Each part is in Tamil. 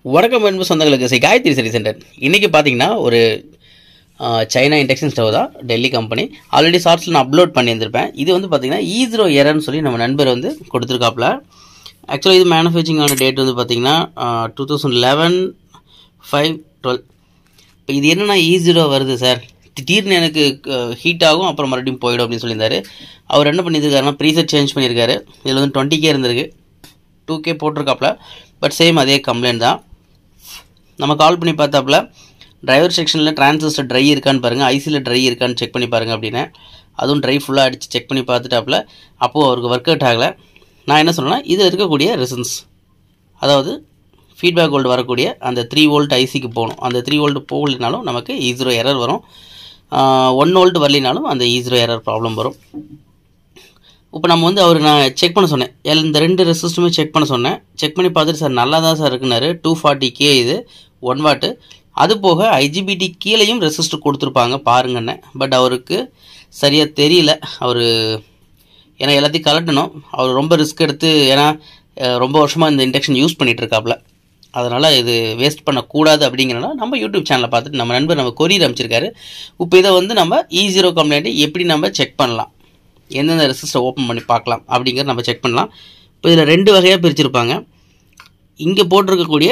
வணக்கம் அன்பு சொந்தங்களுக்கு சரி காயத்ரி சரி சென்டர் இன்றைக்கி பார்த்தீங்கன்னா ஒரு ஆஹ், சைனா இண்டக்ஷன் ஸ்டவ் தான் டெல்லி கம்பெனி ஆல்ரெடி ஷார்ட்ஸில் நான் அப்லோட் பண்ணியிருந்திருப்பேன் இது வந்து பார்த்தீங்கன்னா ஈஸ்ரோ எரர்னு சொல்லி நம்ம நண்பர் வந்து கொடுத்துருக்காப்புல ஆக்சுவலாக இது மேனுஃபேக்சரிங் ஆன டேட் வந்து பார்த்தீங்கன்னா two thousand eleven five twelve இப்போ இது என்னென்னா ஈஸியோ வருது சார் திடீர்னு எனக்கு ஹீட் ஆகும் அப்புறம் மறுபடியும் போயிடும் அப்படின்னு சொல்லியிருந்தாரு அவர் என்ன பண்ணியிருக்காருன்னா ப்ரீசெட் சேஞ்ச் பண்ணியிருக்காரு இதில் வந்து டுவெண்ட்டி கே இருந்திருக்கு டூ கே போட்டிருக்காப்புல பட் சேம் அதே கம்ப்ளைண்ட் தான் நம்ம கால் பண்ணி பார்த்தாப்புல டிரைவர் செக்ஷனில் டிரான்சிஸ்டர் ட்ரை இருக்கான்னு பாருங்கள் ஐசியில் ட்ரை இருக்கான்னு செக் பண்ணி பாருங்கள் அப்படின்னு அதுவும் ட்ரை ஃபுல்லாக அடித்து செக் பண்ணி பார்த்துட்டாப்புல அப்போது அவருக்கு ஒர்க் அவுட் ஆகலை நான் என்ன சொன்னேன்னா இது இருக்கக்கூடிய ரெசன்ஸ் அதாவது ஃபீட்பேக் வோல்ட் வரக்கூடிய அந்த த்ரீ வோல்ட் ஐசிக்கு போகணும் அந்த த்ரீ வோல்ட் போகலினாலும் நமக்கு ஈஸிரோ எரர் வரும் ஒன் வோல்ட் வரலினாலும் அந்த ஈஸிரோ எரர் ப்ராப்ளம் வரும் இப்போ நம்ம வந்து அவர் நான் செக் பண்ண சொன்னேன் எல் இந்த ரெண்டு ரெசிஸ்ட்டுமே செக் பண்ண சொன்னேன் செக் பண்ணி பார்த்துட்டு சார் நல்லா தான் சார் இருக்குனாரு டூ ஃபார்ட்டி கே இது ஒன் வாட்டு அது போக ஐஜிபிடி கீழேயும் ரெசிஸ்டர் கொடுத்துருப்பாங்க பாருங்கன்னு பட் அவருக்கு சரியாக தெரியல அவர் ஏன்னா எல்லாத்தையும் கலட்டணும் அவர் ரொம்ப ரிஸ்க் எடுத்து ஏன்னா அஹ், ரொம்ப வருஷமாக இந்த இண்டக்ஷன் யூஸ் பண்ணிட்டு இருக்காப்புல அதனால் இது வேஸ்ட் பண்ணக்கூடாது அப்படிங்கிறனால நம்ம யூடியூப் சேனலை பார்த்துட்டு நம்ம நண்பர் நம்ம கொரியர் அமைச்சிருக்காரு இப்போ இதை வந்து நம்ம இ ஜீரோ கம்ப்ளைண்ட்டு எப்படி நம்ம செக் பண்ணலாம் எந்தெந்த ரெசிஸ்டர் ஓப்பன் பண்ணி பார்க்கலாம் அப்படிங்கிறத நம்ம செக் பண்ணலாம் இப்போ இதில் ரெண்டு வகையாக பிரிச்சிருப்பாங்க இங்கே போட்டிருக்கக்கூடிய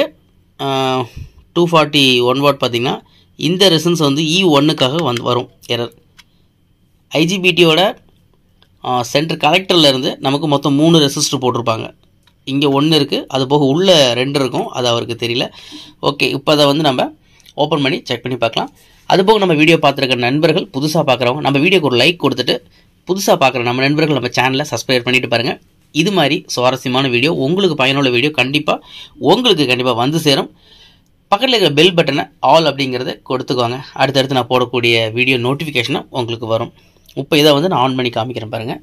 டூ ஃபார்ட்டி ஒன் வாட் பார்த்தீங்கன்னா இந்த ரெசன்ஸ் வந்து இ ஒன்னுக்காக வந்து வரும் எரர் ஐஜிபிடியோட சென்டர் கலெக்டரில் இருந்து நமக்கு மொத்தம் மூணு ரெசிஸ்டர் போட்டிருப்பாங்க இங்கே ஒன்று இருக்குது அது போக உள்ளே ரெண்டு இருக்கும் அது அவருக்கு தெரியல ஓகே இப்போ அதை வந்து நம்ம ஓப்பன் பண்ணி செக் பண்ணி பார்க்கலாம் அது போக நம்ம வீடியோ பார்த்துருக்க நண்பர்கள் புதுசாக பார்க்குறவங்க நம்ம வீடியோக்கு ஒரு லைக் கொடுத்துட்டு புதுசாக பார்க்குற நம்ம நண்பர்கள் நம்ம சேனலை சப்ஸ்கிரைப் பண்ணிட்டு பாருங்கள் இது மாதிரி சுவாரஸ்யமான வீடியோ உங்களுக்கு பயனுள்ள வீடியோ கண்டிப்பாக உங்களுக்கு கண்டிப்பாக வந்து சேரும் பக்கத்தில் இருக்கிற பெல் பட்டனை ஆல் அப்படிங்கிறத கொடுத்துக்கோங்க அடுத்தடுத்து நான் போடக்கூடிய வீடியோ நோட்டிஃபிகேஷனும் உங்களுக்கு வரும் இப்போ இதை வந்து நான் ஆன் பண்ணி காமிக்கிறேன் பாருங்கள்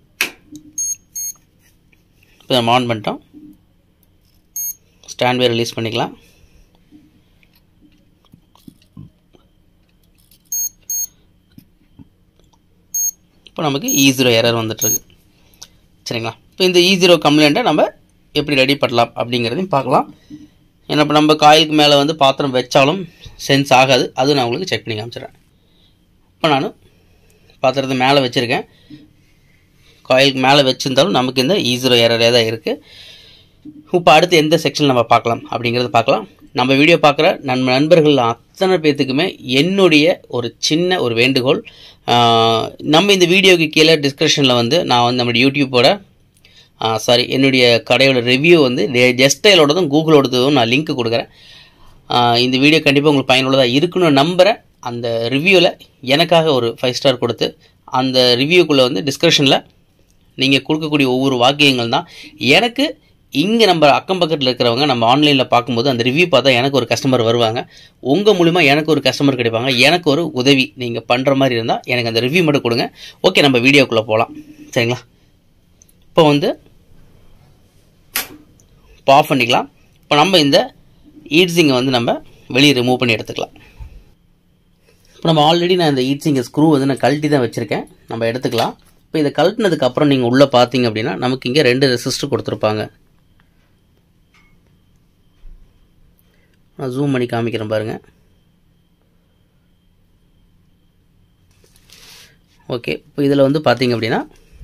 இப்போ நம்ம ஆன் பண்ணிட்டோம் ஸ்டாண்ட்வே ரிலீஸ் பண்ணிக்கலாம் இப்போ நமக்கு இ ஜீரோ எரர் வந்துட்டுருக்கு சரிங்களா இப்போ இந்த இ ஜீரோ கம்ப்ளைண்ட்டை நம்ம எப்படி ரெடி பண்ணலாம் அப்படிங்கிறதையும் பார்க்கலாம் ஏன்னா இப்போ நம்ம காயிலுக்கு மேலே வந்து பாத்திரம் வச்சாலும் சென்ஸ் ஆகாது அது நான் உங்களுக்கு செக் பண்ணி காமிச்சிடுறேன் இப்போ நான் பாத்திரத்தை மேலே வச்சுருக்கேன் காயிலுக்கு மேலே வச்சுருந்தாலும் நமக்கு இந்த இ ஜீரோ எரரே தான் இருக்குது இப்போ அடுத்து எந்த செக்ஷன் நம்ம பார்க்கலாம் அப்படிங்கிறத பார்க்கலாம் நம்ம வீடியோ பார்க்குற நண்ப நண்பர்கள் அத்தனை பேர்த்துக்குமே என்னுடைய ஒரு சின்ன ஒரு வேண்டுகோள் ஆஹ் நம்ம இந்த வீடியோக்கு கீழே டிஸ்கிரிப்ஷனில் வந்து நான் வந்து நம்ம யூடியூப்போட சாரி என்னுடைய கடையோட ரிவ்யூ வந்து ஜெஸ்டைலோடதும் கூகுளோடதும் நான் லிங்க் கொடுக்குறேன் ஆஹ் இந்த வீடியோ கண்டிப்பாக உங்களுக்கு பயனுள்ளதாக இருக்குன்னு நம்புகிறேன் அந்த ரிவ்யூவில் எனக்காக ஒரு ஃபைவ் ஸ்டார் கொடுத்து அந்த ரிவ்யூக்குள்ளே வந்து டிஸ்கிரிப்ஷனில் நீங்கள் கொடுக்கக்கூடிய ஒவ்வொரு வாக்கியங்கள் தான் எனக்கு இங்கே நம்ம அக்கம் பக்கத்தில் இருக்கிறவங்க நம்ம ஆன்லைனில் பார்க்கும்போது அந்த ரிவ்யூ பார்த்தா எனக்கு ஒரு கஸ்டமர் வருவாங்க உங்கள் மூலிமா எனக்கு ஒரு கஸ்டமர் கிடைப்பாங்க எனக்கு ஒரு உதவி நீங்கள் பண்ணுற மாதிரி இருந்தால் எனக்கு அந்த ரிவ்யூ மட்டும் கொடுங்க ஓகே நம்ம வீடியோக்குள்ளே போகலாம் சரிங்களா இப்போ வந்து இப்போ ஆஃப் பண்ணிக்கலாம் இப்போ நம்ம இந்த ஈட்ஸிங்கை வந்து நம்ம வெளியே ரிமூவ் பண்ணி எடுத்துக்கலாம் இப்போ நம்ம ஆல்ரெடி நான் இந்த ஈட்ஸிங்க ஸ்க்ரூ வந்து நான் கழட்டி தான் வச்சுருக்கேன் நம்ம எடுத்துக்கலாம் இப்போ இதை கழட்டினதுக்கு அப்புறம் நீங்கள் உள்ளே பார்த்தீங்க அப்படின்னா நமக்கு இங்கே ரெண்டு ரெசிஸ்டர் கொடுத்துருப்பாங்க நான் ஜூம் பண்ணி காமிக்கிறேன் பாருங்கள் ஓகே இப்போ இதில் வந்து பார்த்தீங்க அப்படின்னா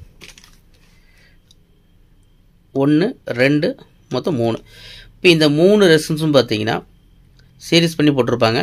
ஒன்று ரெண்டு மொத்தம் மூணு இப்போ இந்த மூணு ரெசன்ஸும் பார்த்தீங்கன்னா சீரிஸ் பண்ணி போட்டிருப்பாங்க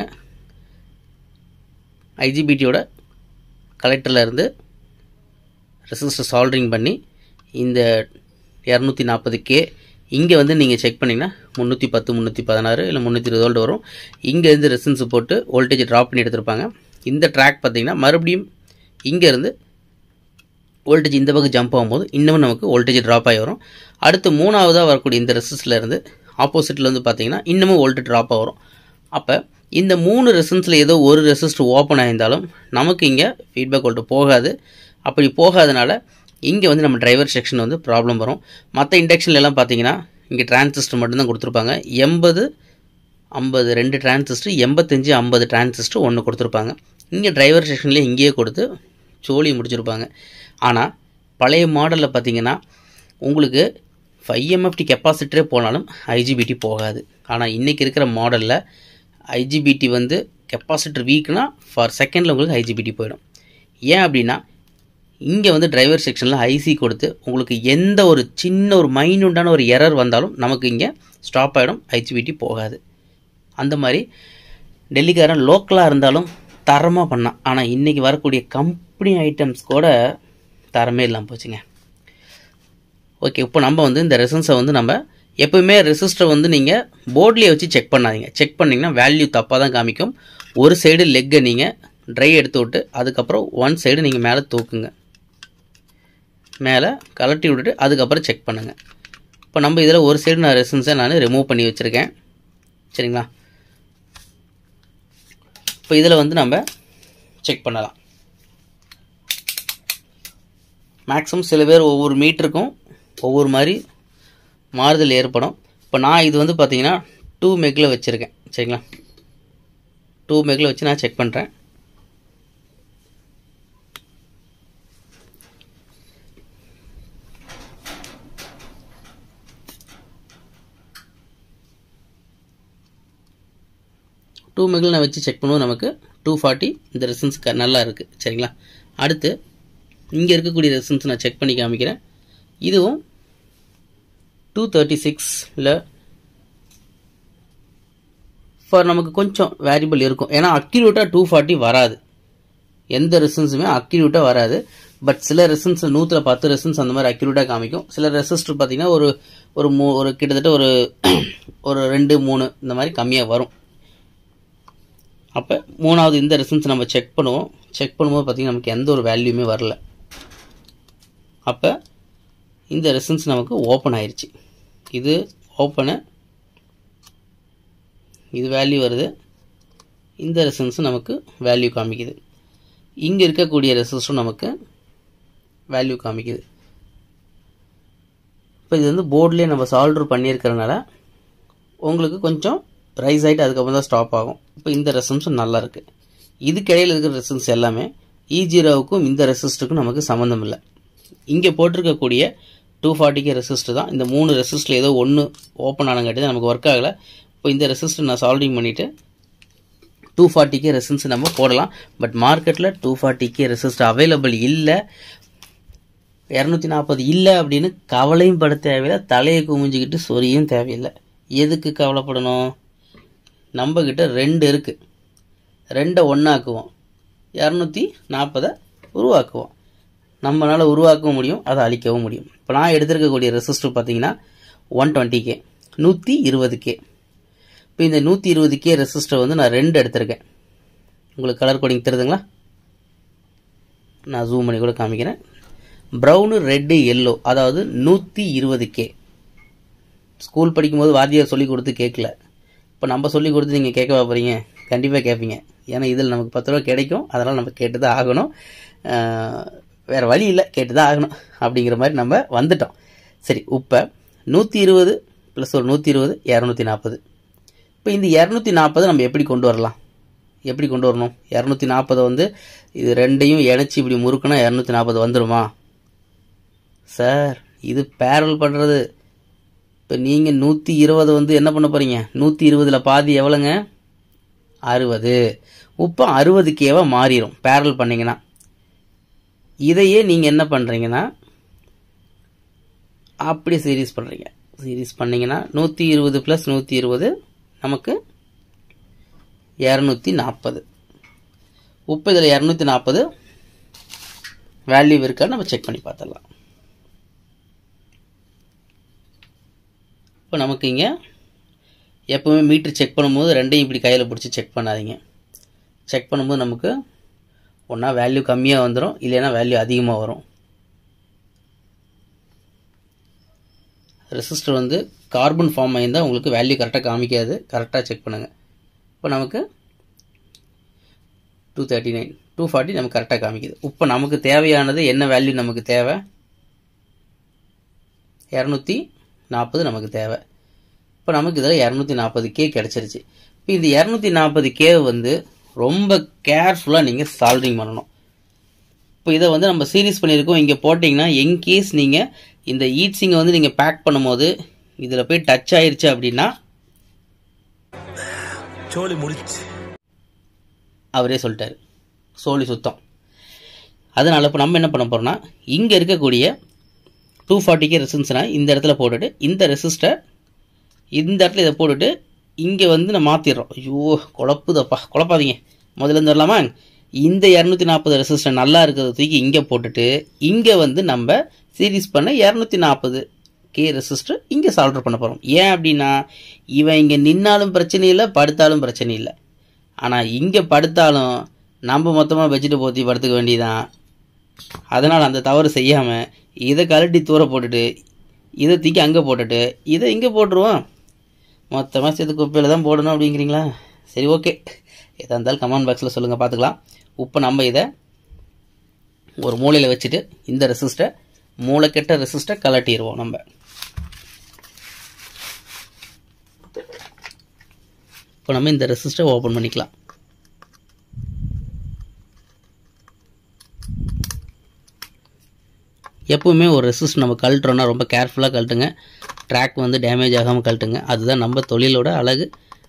ஐஜிபிடியோட கலெக்டரில் இருந்து ரெசிஸ்டர் சால்ட்ரிங் பண்ணி இந்த இரநூத்தி நாற்பது கே இங்கே வந்து நீங்கள் செக் பண்ணிங்கன்னா முந்நூற்றி பத்து முந்நூற்றி பதினாறு இல்லை முந்நூற்றி இருபது வோல்ட் வரும் இங்கேருந்து ரெசன்ஸ் போட்டு வோல்டேஜ் ட்ராப் பண்ணி எடுத்திருப்பாங்க இந்த ட்ராக் பார்த்தீங்கன்னா மறுபடியும் இங்கேருந்து வோல்டேஜ் இந்த பக்கம் ஜம்ப் ஆகும்போது இன்னமும் நமக்கு வோல்டேஜ் ட்ராப் ஆகி வரும் அடுத்து மூணாவதாக வரக்கூடிய இந்த ரெசிஸ்டில் இருந்து ஆப்போசிட்டில் வந்து பார்த்தீங்கன்னா இன்னமும் வோல்டேஜ் ட்ராப் வரும் அப்போ இந்த மூணு ரெசன்ஸில் ஏதோ ஒரு ரெசிஸ்டர் ஓப்பன் ஆயிருந்தாலும் நமக்கு இங்கே ஃபீட்பேக் வோல்ட் போகாது அப்படி போகாதனால இங்கே வந்து நம்ம டிரைவர் செக்ஷன் வந்து ப்ராப்ளம் வரும் மற்ற இண்டக்ஷன்ல எல்லாம் பார்த்தீங்கன்னா இங்கே டிரான்சிஸ்டர் மட்டும்தான் கொடுத்துருப்பாங்க எண்பது ஐம்பது ரெண்டு டிரான்சிஸ்டர் எண்பத்தஞ்சு ஐம்பது டிரான்சிஸ்டர் ஒன்று கொடுத்துருப்பாங்க இங்கே டிரைவர் செக்ஷன்லேயே இங்கேயே கொடுத்து சோழி முடிச்சிருப்பாங்க ஆனால் பழைய மாடலில் பார்த்தீங்கன்னா உங்களுக்கு ஃபைவ் எம்எஃப்டி கெப்பாசிட்டரே போனாலும் ஐஜிபிடி போகாது ஆனால் இன்றைக்கி இருக்கிற மாடலில் ஐஜிபிடி வந்து கெப்பாசிட்டர் வீக்னா ஃபார் செகண்டில் உங்களுக்கு ஐஜிபிடி போயிடும் ஏன் அப்படின்னா இங்கே வந்து டிரைவர் செக்ஷனில் ஐசி கொடுத்து உங்களுக்கு எந்த ஒரு சின்ன ஒரு மைன்யூட்டான ஒரு எரர் வந்தாலும் நமக்கு இங்கே ஸ்டாப் ஆகிடும் ஐஜிபிடி போகாது அந்த மாதிரி டெல்லிக்காரன் லோக்கலாக இருந்தாலும் தரமாக பண்ணான் ஆனால் இன்றைக்கி வரக்கூடிய கம்பெனி ஐட்டம்ஸ் கூட தரமே இல்லாமல் போச்சுங்க ஓகே இப்போ நம்ம வந்து இந்த ரெசன்ஸை வந்து நம்ம எப்பவுமே ரெசிஸ்டரை வந்து நீங்கள் போர்ட்லேயே வச்சு செக் பண்ணாதீங்க செக் பண்ணிங்கன்னா வேல்யூ தப்பாக தான் காமிக்கும் ஒரு சைடு லெக்கை நீங்கள் ட்ரை எடுத்து விட்டு அதுக்கப்புறம் ஒன் சைடு நீங்கள் மேலே தூக்குங்க மேலே கலட்டி விட்டுட்டு அதுக்கப்புறம் செக் பண்ணுங்கள் இப்போ நம்ம இதில் ஒரு சைடு நான் ரெசன்ஸை நான் ரிமூவ் பண்ணி வச்சுருக்கேன் சரிங்களா இப்போ இதில் வந்து நம்ம செக் பண்ணலாம் மேக்ஸிமம் சில பேர் ஒவ்வொரு மீட்டருக்கும் ஒவ்வொரு மாதிரி மாறுதல் ஏற்படும் இப்போ நான் இது வந்து பார்த்தீங்கன்னா டூ மெக்கில் வச்சுருக்கேன் சரிங்களா டூ மெக்கில் வச்சு நான் செக் பண்ணுறேன் டூ மெகில் நான் வச்சு செக் பண்ணுவோம் நமக்கு டூ ஃபார்ட்டி இந்த ரெசன்ஸ் க நல்லா இருக்குது சரிங்களா அடுத்து இங்கே இருக்கக்கூடிய ரெசன்ஸ் நான் செக் பண்ணி காமிக்கிறேன் இதுவும் டூ தேர்ட்டி சிக்ஸில் ஃபார் நமக்கு கொஞ்சம் வேரியபிள் இருக்கும் ஏன்னா அக்யூரேட்டாக டூ ஃபார்ட்டி வராது எந்த ரெசன்ஸுமே அக்யூரேட்டாக வராது பட் சில ரெசன்ஸ் நூற்றில் பத்து ரெசன்ஸ் அந்த மாதிரி அக்யூரேட்டாக காமிக்கும் சில ரெசிஸ்டர் பார்த்தீங்கன்னா ஒரு ஒரு மூ ஒரு கிட்டத்தட்ட ஒரு ஒரு ரெண்டு மூணு இந்த மாதிரி கம்மியாக வரும் அப்போ மூணாவது இந்த ரெசன்ஸ் நம்ம செக் பண்ணுவோம் செக் பண்ணும்போது பார்த்திங்கன்னா நமக்கு எந்த ஒரு வேல்யூமே வரல அப்போ இந்த ரெசன்ஸ் நமக்கு ஓப்பன் ஆயிடுச்சு இது ஓப்பனு இது வேல்யூ வருது இந்த ரெசன்ஸ் நமக்கு வேல்யூ காமிக்குது இங்கே இருக்கக்கூடிய ரெசன்ஸும் நமக்கு வேல்யூ காமிக்குது இப்போ இது வந்து போர்ட்லேயே நம்ம சால்டர் பண்ணியிருக்கிறனால உங்களுக்கு கொஞ்சம் ரைஸ் ஆகிட்டு அதுக்கப்புறம் தான் ஸ்டாப் ஆகும் இப்போ இந்த ரெசன்ஸும் நல்லா இருக்குது இதுக்கு இடையில இருக்கிற ரெசன்ஸ் எல்லாமே இ ஜீரோவுக்கும் இந்த ரெசிஸ்டருக்கும் நமக்கு சம்மந்தம் இல்லை இங்கே போட்டிருக்கக்கூடிய டூ ஃபார்ட்டிக்கு ரெசிஸ்டர் தான் இந்த மூணு ரெசிஸ்டில் ஏதோ ஒன்று ஓப்பன் ஆனங்காட்டி தான் நமக்கு ஒர்க் ஆகலை இப்போ இந்த ரெசிஸ்டர் நான் சால்விங் பண்ணிவிட்டு டூ ஃபார்ட்டிக்கே ரெசிஸ்டன்ஸ் நம்ம போடலாம் பட் மார்க்கெட்டில் டூ ஃபார்ட்டிக்கே ரெசிஸ்டர் அவைலபிள் இல்லை இரநூத்தி நாற்பது இல்லை அப்படின்னு கவலையும் பட தேவையில்லை தலையை குமிஞ்சிக்கிட்டு சொரியும் தேவையில்லை எதுக்கு கவலைப்படணும் நம்மக்கிட்ட ரெண்டு இருக்குது ரெண்டை ஒன்றாக்குவோம் இரநூத்தி நாற்பதை உருவாக்குவோம் நம்மளால் உருவாக்கவும் முடியும் அதை அழிக்கவும் முடியும் இப்போ நான் எடுத்திருக்கக்கூடிய ரெசிஸ்டர் பார்த்தீங்கன்னா ஒன் டுவெண்ட்டி கே நூற்றி இருபது கே இப்போ இந்த நூற்றி இருபது கே ரெசிஸ்டர் வந்து நான் ரெண்டு எடுத்திருக்கேன் உங்களுக்கு கலர் கோடிங் தெரியுதுங்களா நான் ஜூம் பண்ணி கூட காமிக்கிறேன் ப்ரௌனு ரெட்டு எல்லோ அதாவது நூற்றி இருபது கே ஸ்கூல் படிக்கும்போது வாத்தியார் சொல்லி கொடுத்து கேட்கல இப்போ நம்ம சொல்லி கொடுத்து நீங்கள் கேட்க போகிறீங்க கண்டிப்பாக கேட்பீங்க ஏன்னா இதில் நமக்கு பத்து ரூபா கிடைக்கும் அதனால் நம்ம கேட்டு தான் ஆகணும் வேறு வழி இல்லை கேட்டு தான் ஆகணும் அப்படிங்கிற மாதிரி நம்ம வந்துட்டோம் சரி இப்போ நூற்றி இருபது ப்ளஸ் ஒரு நூற்றி இருபது இரநூத்தி நாற்பது இப்போ இந்த இரநூத்தி நாற்பது நம்ம எப்படி கொண்டு வரலாம் எப்படி கொண்டு வரணும் இரநூத்தி நாற்பதை வந்து இது ரெண்டையும் இணைச்சி இப்படி முறுக்குனா இரநூத்தி நாற்பது வந்துடுமா சார் இது பேரல் பண்ணுறது இப்போ நீங்கள் நூற்றி இருபது வந்து என்ன பண்ண போகிறீங்க நூற்றி இருபதில் பாதி எவ்வளோங்க அறுபது இப்போ அறுபது கேவா மாறிடும் பேரல் பண்ணிங்கன்னா இதையே நீங்கள் என்ன பண்ணுறீங்கன்னா அப்படி சீரீஸ் பண்ணுறீங்க சீரீஸ் பண்ணிங்கன்னா நூற்றி இருபது ப்ளஸ் நூற்றி இருபது நமக்கு இரநூத்தி நாற்பது இப்போ இதில் இரநூத்தி நாற்பது வேல்யூ இருக்கா நம்ம செக் பண்ணி பார்த்துடலாம் இப்போ நமக்கு இங்கே எப்போவுமே மீட்ரு செக் பண்ணும்போது ரெண்டையும் இப்படி கையில் பிடிச்சி செக் பண்ணாதீங்க செக் பண்ணும்போது நமக்கு ஒன்றா வேல்யூ கம்மியாக வந்துடும் இல்லைன்னா வேல்யூ அதிகமாக வரும் ரெசிஸ்டர் வந்து கார்பன் ஃபார்ம் ஆயிருந்தால் உங்களுக்கு வேல்யூ கரெக்டாக காமிக்காது கரெக்டாக செக் பண்ணுங்கள் இப்போ நமக்கு two thirty nine two forty நமக்கு கரெக்டாக காமிக்குது இப்போ நமக்கு தேவையானது என்ன வேல்யூ நமக்கு தேவை இரநூத்தி நாற்பது நமக்கு தேவை இப்போ நமக்கு இதில் இரநூத்தி நாற்பது கே கிடச்சிருச்சு இப்போ இந்த இரநூத்தி நாற்பது கே வந்து ரொம்ப கேர்ஃபுல்லாக நீங்கள் சால்விங் பண்ணணும் இப்போ இதை வந்து நம்ம சீரீஸ் பண்ணியிருக்கோம் இங்கே போட்டிங்கன்னா என்கேஸ் நீங்கள் இந்த ஈட் சிங்கை வந்து நீங்கள் பேக் பண்ணும்போது இதில் போய் டச் ஆயிருச்சு அப்படின்னா சோலி முடிச்சு அவரே சொல்லிட்டாரு சோழி சுத்தம் அதனால் இப்போ நம்ம என்ன பண்ண போகிறோம்னா இங்கே இருக்கக்கூடிய டூ ஃபார்ட்டிக்கு ரெசிஸ்டன்ஸ்னால் இந்த இடத்துல போட்டுட்டு இந்த ரெசிஸ்டர் இந்த இடத்துல இதை போட்டுட்டு இங்கே வந்து நம்ம மாற்றிடுறோம் ஐயோ குழப்புதப்பா குழப்பாதீங்க முதல்ல இருந்து வரலாமா இந்த இரநூத்தி நாற்பது ரெசிஸ்டர் நல்லா இருக்கிறத தூக்கி இங்கே போட்டுட்டு இங்கே வந்து நம்ம சீரிஸ் பண்ண இரநூத்தி நாற்பது கே ரெசிஸ்டர் இங்கே சால்டர் பண்ண போகிறோம் ஏன் அப்படின்னா இவன் இங்கே நின்னாலும் பிரச்சனை இல்லை படுத்தாலும் பிரச்சனை இல்லை ஆனால் இங்கே படுத்தாலும் நம்ம மொத்தமாக வச்சுட்டு போத்தி படுத்துக்க வேண்டியதான் அதனால் அந்த தவறு செய்யாமல் இதை கழட்டி தூர போட்டுட்டு இதை தூக்கி அங்கே போட்டுட்டு இதை இங்கே போட்டுருவோம் மொத்தமாக சேர்த்து குப்பையில் தான் போடணும் அப்படிங்கிறீங்களா சரி ஓகே எதாக இருந்தாலும் கமெண்ட் பாக்ஸில் சொல்லுங்கள் பார்த்துக்கலாம் இப்போ நம்ம இதை ஒரு மூலையில் வச்சுட்டு இந்த ரெசிஸ்டை மூளைக்கெட்ட ரெசிஸ்டை கலட்டிடுவோம் நம்ம இப்போ நம்ம இந்த ரெசிஸ்டரை ஓப்பன் பண்ணிக்கலாம் எப்பவுமே ஒரு ரெசிஸ்ட் நம்ம கழட்டுறோன்னா ரொம்ப கேர்ஃபுல்லாக கழட்டுங்க ட்ராக் வந்து டேமேஜ் ஆகாமல் கழட்டுங்க அதுதான் நம்ம தொழிலோட அழகு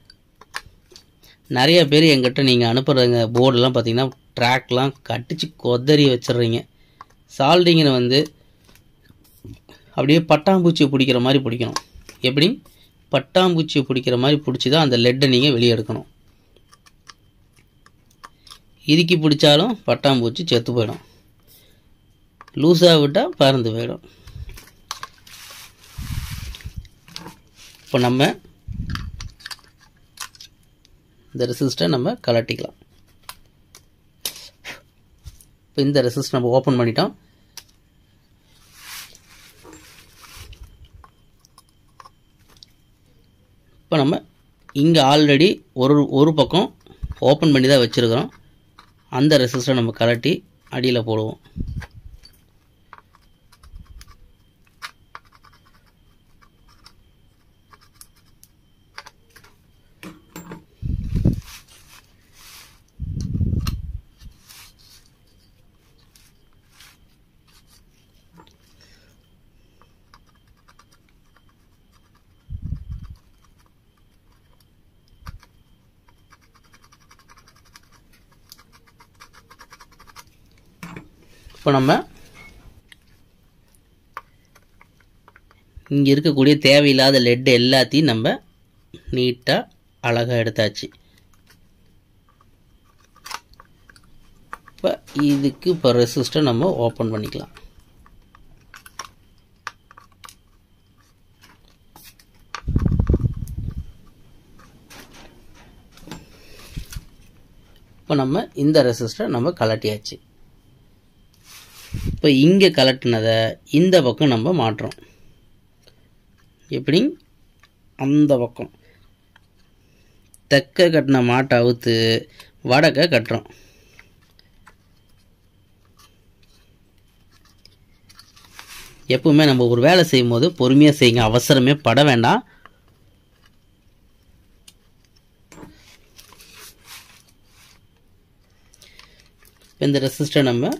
நிறைய பேர் எங்கிட்ட நீங்கள் அனுப்புகிறங்க போர்டெல்லாம் பார்த்தீங்கன்னா ட்ராக்லாம் கட்டிச்சு கொதறி வச்சிடுறீங்க சால்டிங்கனை வந்து அப்படியே பட்டாம்பூச்சியை பிடிக்கிற மாதிரி பிடிக்கணும் எப்படி பட்டாம்பூச்சியை பிடிக்கிற மாதிரி பிடிச்சி தான் அந்த லெட்டை நீங்கள் வெளியே எடுக்கணும் இறுக்கி பிடிச்சாலும் பட்டாம்பூச்சி செத்து போயிடும் லூஸாக விட்டால் பறந்து போயிடும் இப்போ நம்ம இந்த ரெசிஸ்டரை நம்ம கலட்டிக்கலாம் இப்போ இந்த ரெசிஸ்ட் நம்ம ஓப்பன் பண்ணிட்டோம் இப்போ நம்ம இங்கே ஆல்ரெடி ஒரு ஒரு பக்கம் ஓப்பன் பண்ணி தான் வச்சுருக்கிறோம் அந்த ரெசிஸ்டரை நம்ம கலட்டி அடியில் போடுவோம் இப்போ நம்ம இங்கே இருக்கக்கூடிய தேவையில்லாத லெட் எல்லாத்தையும் நம்ம நீட்டாக அழகாக எடுத்தாச்சு இப்போ இதுக்கு இப்போ ரெசிஸ்டர் நம்ம ஓப்பன் பண்ணிக்கலாம் இப்போ நம்ம இந்த ரெசிஸ்டர் நம்ம கலட்டியாச்சு இப்போ இங்கே கலட்டினதை இந்த பக்கம் நம்ம மாட்டுறோம் எப்படி அந்த பக்கம் தெற்க கட்டின மாட்டை அவுத்து வடக்க கட்டுறோம் எப்பவுமே நம்ம ஒரு வேலை செய்யும் போது பொறுமையாக செய்யுங்க அவசரமே பட வேண்டாம் இந்த ரெசிஸ்டர் நம்ம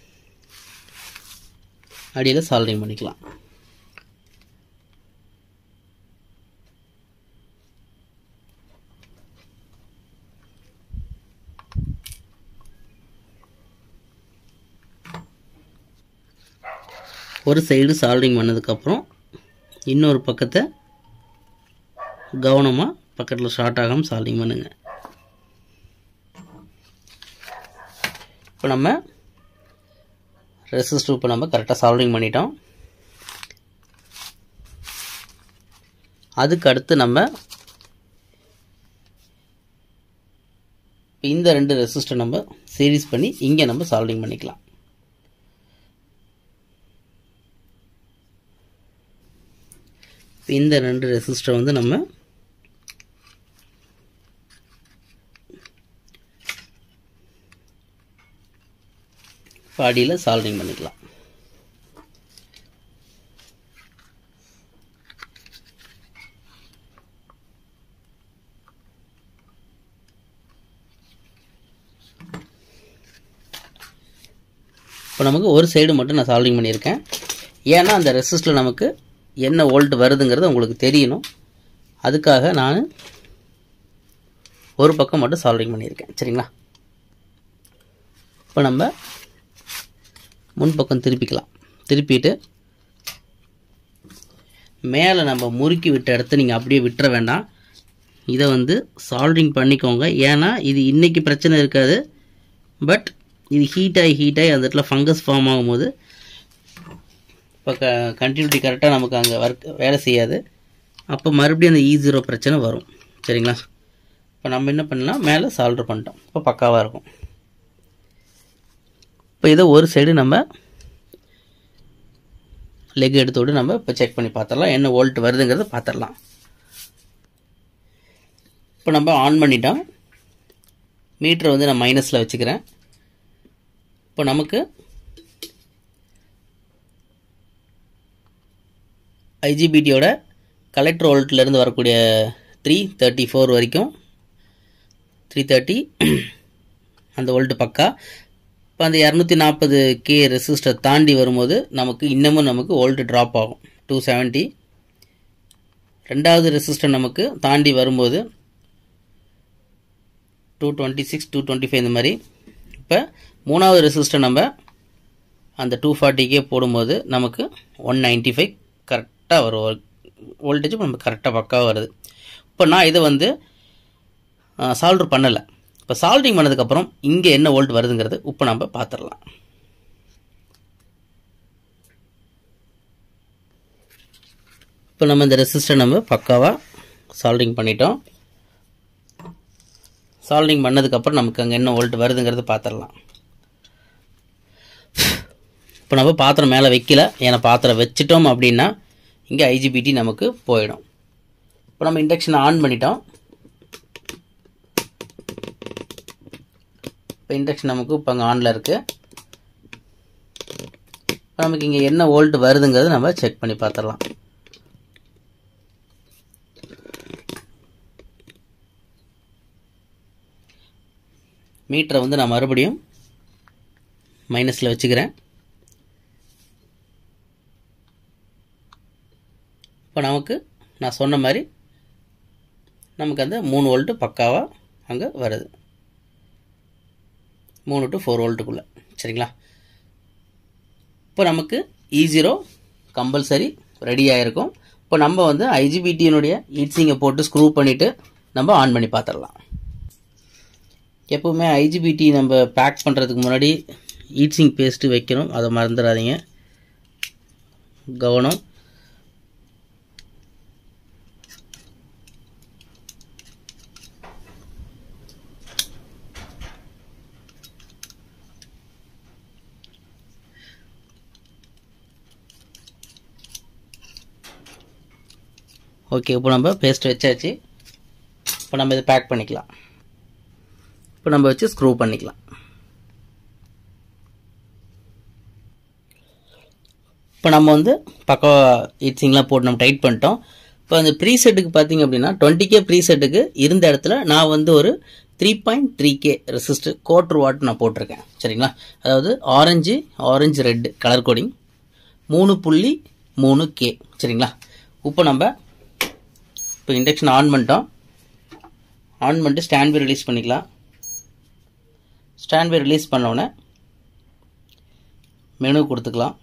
அடியில் சால்ரிங் பண்ணிக்கலாம் ஒரு சைடு சால்ரிங் பண்ணதுக்கப்புறம் இன்னொரு பக்கத்தை கவனமாக பக்கத்தில் ஷார்ட் ஆகாமல் சால்ரிங் பண்ணுங்க இப்போ நம்ம ரெசிஸ்டர் இப்போ நம்ம கரெக்டாக சால்விங் பண்ணிட்டோம் அதுக்கு அடுத்து நம்ம இந்த ரெண்டு ரெசிஸ்டர் நம்ம சீரிஸ் பண்ணி இங்கே நம்ம சால்விங் பண்ணிக்கலாம் இந்த ரெண்டு ரெசிஸ்டர் வந்து நம்ம பாடியில் சால்விங் பண்ணிக்கலாம் இப்போ நமக்கு ஒரு சைடு மட்டும் நான் சால்விங் பண்ணியிருக்கேன் ஏன்னா அந்த ரெசிஸ்டில் நமக்கு என்ன வோல்ட் வருதுங்கிறது உங்களுக்கு தெரியணும் அதுக்காக நான் ஒரு பக்கம் மட்டும் சால்விங் பண்ணியிருக்கேன் சரிங்களா இப்போ நம்ம முன் பக்கம் திருப்பிக்கலாம் திருப்பிட்டு மேலே நம்ம முறுக்கி விட்ட இடத்த நீங்கள் அப்படியே விட்டுற வேண்டாம் இதை வந்து சால்விங் பண்ணிக்கோங்க ஏன்னா இது இன்றைக்கி பிரச்சனை இருக்காது பட் இது ஹீட் ஆகி ஹீட் ஆகி அந்த இடத்துல ஃபங்கஸ் ஃபார்ம் ஆகும்போது இப்போ க கண்டினியூட்டி கரெக்டாக நமக்கு அங்கே ஒர்க் வேலை செய்யாது அப்போ மறுபடியும் அந்த இ ஜீரோ பிரச்சனை வரும் சரிங்களா இப்போ நம்ம என்ன பண்ணலாம் மேலே சால்டர் பண்ணிட்டோம் இப்போ பக்காவாக இருக்கும் இப்போ இதை ஒரு சைடு நம்ம லெக் எடுத்தோடு நம்ம இப்போ செக் பண்ணி பார்த்துடலாம் என்ன வோல்ட் வருதுங்கிறத பார்த்துடலாம் இப்போ நம்ம ஆன் பண்ணிட்டோம் மீட்டரை வந்து நான் மைனஸில் வச்சுக்கிறேன் இப்போ நமக்கு ஐஜிபிடியோட கலெக்டர் வோல்ட்லேருந்து வரக்கூடிய த்ரீ தேர்ட்டி ஃபோர் வரைக்கும் த்ரீ தேர்ட்டி அந்த வோல்ட்டு பக்கா இப்போ அந்த இரநூத்தி நாற்பது கே ரெசிஸ்டர் தாண்டி வரும்போது நமக்கு இன்னமும் நமக்கு வோல்ட்டு ட்ராப் ஆகும் டூ செவன்ட்டி ரெண்டாவது ரெசிஸ்டர் நமக்கு தாண்டி வரும்போது two twenty six two twenty five இந்த மாதிரி இப்போ மூணாவது ரெசிஸ்டர் நம்ம அந்த டூ ஃபார்ட்டிக்கே போடும்போது நமக்கு ஒன் நைன்ட்டி ஃபைவ் கரெக்டாக வரும் வோல்டேஜ் இப்போ நமக்கு கரெக்டாக பக்காவாக வருது இப்போ நான் இதை வந்து சால்ட்ரு பண்ணலை இப்போ சால்டிங் பண்ணதுக்கப்புறம் இங்கே என்ன வோல்ட் வருதுங்கிறது இப்போ நம்ம பார்த்துடலாம் இப்போ நம்ம இந்த ரெசிஸ்டர் நம்ம பக்காவாக சால்டிங் பண்ணிட்டோம் சால்டிங் பண்ணதுக்கப்புறம் நமக்கு அங்கே என்ன வோல்ட் வருதுங்கிறது பார்த்துடலாம் இப்போ நம்ம பாத்திரம் மேலே வைக்கல ஏன்னா பாத்திரம் வச்சிட்டோம் அப்படின்னா இங்கே ஐஜிபிடி நமக்கு போயிடும் இப்போ நம்ம இண்டக்ஷனை ஆன் பண்ணிட்டோம் இப்போ இண்டக்ஷன் நமக்கு இப்போ அங்கே ஆனில் இருக்குது இப்போ நமக்கு இங்கே என்ன வோல்ட் வருதுங்கிறது நம்ம செக் பண்ணி பார்த்துடலாம் மீட்டரை வந்து நான் மறுபடியும் மைனஸில் வச்சுக்கிறேன் இப்போ நமக்கு நான் சொன்ன மாதிரி நமக்கு அந்த மூணு வோல்ட்டு பக்காவாக அங்கே வருது மூணு டு ஃபோர் வோல்ட்டுக்குள்ளே சரிங்களா இப்போ நமக்கு இ ஜீரோ கம்பல்சரி ரெடி ஆகிருக்கும் இப்போ நம்ம வந்து ஐஜிபிடியினுடைய ஈட்ஸிங்கை போட்டு ஸ்க்ரூ பண்ணிவிட்டு நம்ம ஆன் பண்ணி பார்த்துடலாம் எப்போவுமே ஐஜிபிடி நம்ம பேக் பண்ணுறதுக்கு முன்னாடி ஈட்ஸிங் பேஸ்ட்டு வைக்கணும் அதை மறந்துடாதீங்க கவனம் ஓகே இப்போ நம்ம பேஸ்ட் வச்சாச்சு இப்போ நம்ம இதை பேக் பண்ணிக்கலாம் இப்போ நம்ம வச்சு ஸ்க்ரூ பண்ணிக்கலாம் இப்போ நம்ம வந்து பக்கம் ஈட்ஸிங்லாம் போட்டு நம்ம டைட் பண்ணிட்டோம் இப்போ அந்த ப்ரீசெட்டுக்கு பார்த்தீங்க அப்படின்னா டுவெண்ட்டி கே ப்ரீசெட்டுக்கு இருந்த இடத்துல நான் வந்து ஒரு three point three K resistor quarter watt நான் போட்டிருக்கேன் சரிங்களா அதாவது orange orange red colour coding மூணு புள்ளி மூணு கே சரிங்களா இப்போ நம்ம இப்போ இண்டக்ஷன் ஆன் பண்ணிட்டோம் ஆன் பண்ணிட்டு ஸ்டாண்ட் பை ரிலீஸ் பண்ணிக்கலாம் ஸ்டாண்ட் பை ரிலீஸ் பண்ணோடனே மெனு கொடுத்துக்கலாம்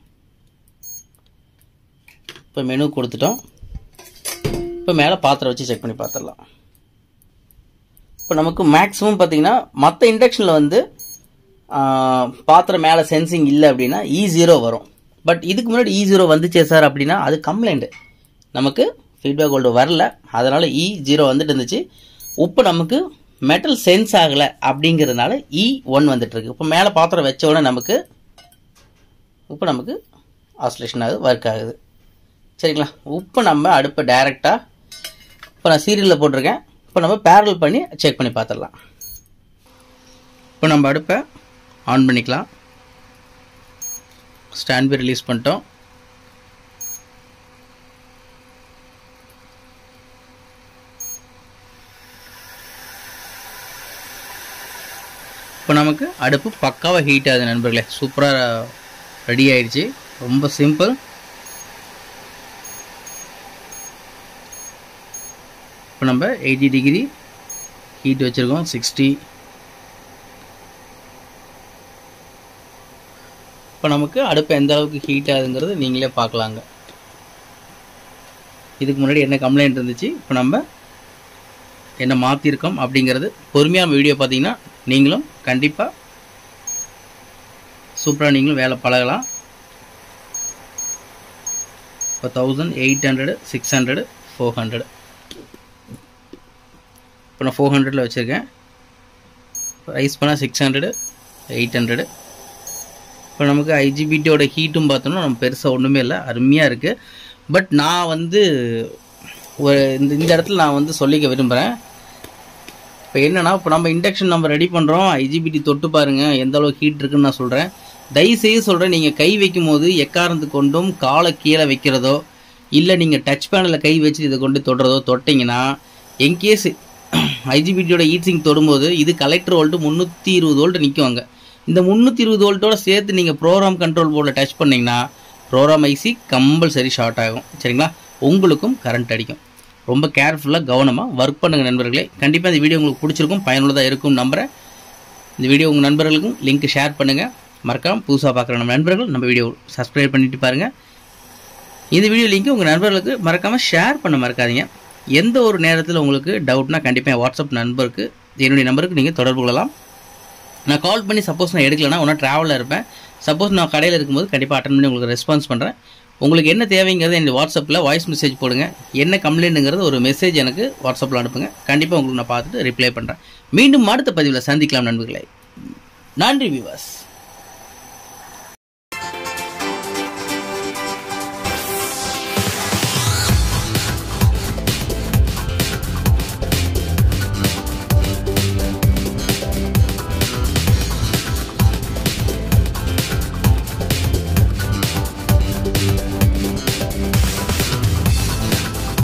இப்போ மெனு கொடுத்துட்டோம் இப்போ மேலே பாத்திரம் வச்சு செக் பண்ணி பார்த்துடலாம் இப்போ நமக்கு மேக்ஸிமம் பார்த்தீங்கன்னா மற்ற இண்டக்ஷனில் வந்து பாத்திரம் மேலே சென்சிங் இல்லை அப்படின்னா இ ஜீரோ வரும் பட் இதுக்கு முன்னாடி இ ஜீரோ வந்துச்சே சார் அப்படின்னா அது கம்ப்ளைண்ட் நமக்கு ஃபீட்பேக் ஹோல்டர் வரல அதனால் இ ஜீரோ வந்துட்டு இருந்துச்சு இப்போ நமக்கு மெட்டல் சென்ஸ் ஆகலை அப்படிங்கிறதுனால இ ஒன் வந்துட்டுருக்கு இப்போ மேலே பாத்திரம் வச்ச உடனே நமக்கு இப்போ நமக்கு ஆஸ்லேஷன் ஆகுது ஒர்க் ஆகுது சரிங்களா இப்போ நம்ம அடுப்பை டைரெக்டாக இப்போ நான் சீரியலில் போட்டிருக்கேன் இப்போ நம்ம பேரல் பண்ணி செக் பண்ணி பார்த்துடலாம் இப்போ நம்ம அடுப்பை ஆன் பண்ணிக்கலாம் ஸ்டாண்ட் பை ரிலீஸ் பண்ணிட்டோம் இப்போ நமக்கு அடுப்பு பக்காவாக ஹீட் ஆகுது நண்பர்களே சூப்பராக ரெடி ஆயிடுச்சு ரொம்ப சிம்பிள் இப்போ நம்ம எயிட்டி டிகிரி ஹீட் வச்சுருக்கோம் சிக்ஸ்டி இப்போ நமக்கு அடுப்பு எந்த அளவுக்கு ஹீட் ஆகுதுங்கிறது நீங்களே பார்க்கலாங்க இதுக்கு முன்னாடி என்ன கம்ப்ளைண்ட் இருந்துச்சு இப்போ நம்ம என்ன மாற்றிருக்கோம் அப்படிங்கிறது பொறுமையான வீடியோ பார்த்தீங்கன்னா நீங்களும் கண்டிப்பாக சூப்பராக நீங்களும் வேலை பழகலாம் இப்போ thousand eight hundred six hundred four hundred இப்போ நான் ஃபோர் ஹண்ட்ரடில் வச்சுருக்கேன் ரைஸ் பண்ணால் சிக்ஸ் ஹண்ட்ரடு எயிட் ஹண்ட்ரடு இப்போ நமக்கு ஐஜிபிடியோட ஹீட்டும் பார்த்தோம்னா நம்ம பெருசாக ஒன்றுமே இல்லை அருமையாக இருக்குது பட் நான் வந்து ஒரு இந்த இந்த இடத்துல நான் வந்து சொல்லிக்க விரும்புகிறேன் இப்போ என்னென்னா இப்போ நம்ம இண்டக்ஷன் நம்ம ரெடி பண்ணுறோம் ஐஜிபிடி தொட்டு பாருங்கள் எந்த அளவுக்கு ஹீட் இருக்குன்னு நான் சொல்கிறேன் தயவுசெய்து சொல்கிறேன் நீங்கள் கை வைக்கும் போது எக்காரந்து கொண்டும் காலை கீழே வைக்கிறதோ இல்லை நீங்கள் டச் பேனலில் கை வச்சு இதை கொண்டு தொடுறதோ தொட்டிங்கன்னா என்கேஸ் ஐஜிபிடியோட ஹீட்ஸிங் தொடும்போது இது கலெக்டர் வோல்ட்டு முந்நூற்றி இருபது வோல்ட் நிற்குவாங்க இந்த முந்நூற்றி இருபது வோல்ட்டோட சேர்த்து நீங்கள் ப்ரோக்ராம் கண்ட்ரோல் போர்டில் டச் பண்ணிங்கன்னா ப்ரோக்ராம் ஐசி கம்பல்சரி ஷார்ட் ஆகும் சரிங்களா உங்களுக்கும் கரண்ட் அடிக்கும் ரொம்ப கேர்ஃபுல்லாக கவனமாக ஒர்க் பண்ணுங்கள் நண்பர்களே கண்டிப்பாக இந்த வீடியோ உங்களுக்கு பிடிச்சிருக்கும் பயனுள்ளதாக இருக்கும் நம்புகிறேன் இந்த வீடியோ உங்கள் நண்பர்களுக்கும் லிங்க் ஷேர் பண்ணுங்கள் மறக்காமல் புதுசாக பார்க்குற நம்ம நண்பர்கள் நம்ம வீடியோ சப்ஸ்கிரைப் பண்ணிட்டு பாருங்கள் இந்த வீடியோ லிங்க் உங்கள் நண்பர்களுக்கு மறக்காமல் ஷேர் பண்ண மறக்காதீங்க எந்த ஒரு நேரத்தில் உங்களுக்கு டவுட்னா கண்டிப்பாக என் வாட்ஸ்அப் நண்பருக்கு என்னுடைய நம்பருக்கு நீங்கள் தொடர்பு கொள்ளலாம் நான் கால் பண்ணி சப்போஸ் நான் எடுக்கலைன்னா ஒன்றா ட்ராவலில் இருப்பேன் சப்போஸ் நான் கடையில் இருக்கும்போது கண்டிப்பாக அட்டன் பண்ணி உங்களுக்கு ரெஸ்பான்ஸ் பண்ணுறேன் உங்களுக்கு என்ன தேவைங்கிறது என் வாட்ஸ்அப்பில் வாய்ஸ் மெசேஜ் போடுங்க என்ன கம்ப்ளைண்ட்டுங்கிறது ஒரு மெசேஜ் எனக்கு வாட்ஸ்அப்பில் அனுப்புங்க கண்டிப்பாக உங்களுக்கு நான் பார்த்துட்டு ரிப்ளை பண்ணுறேன் மீண்டும் அடுத்த பதிவில் சந்திக்கலாம் நண்பர்களே நன்றி விவாஸ்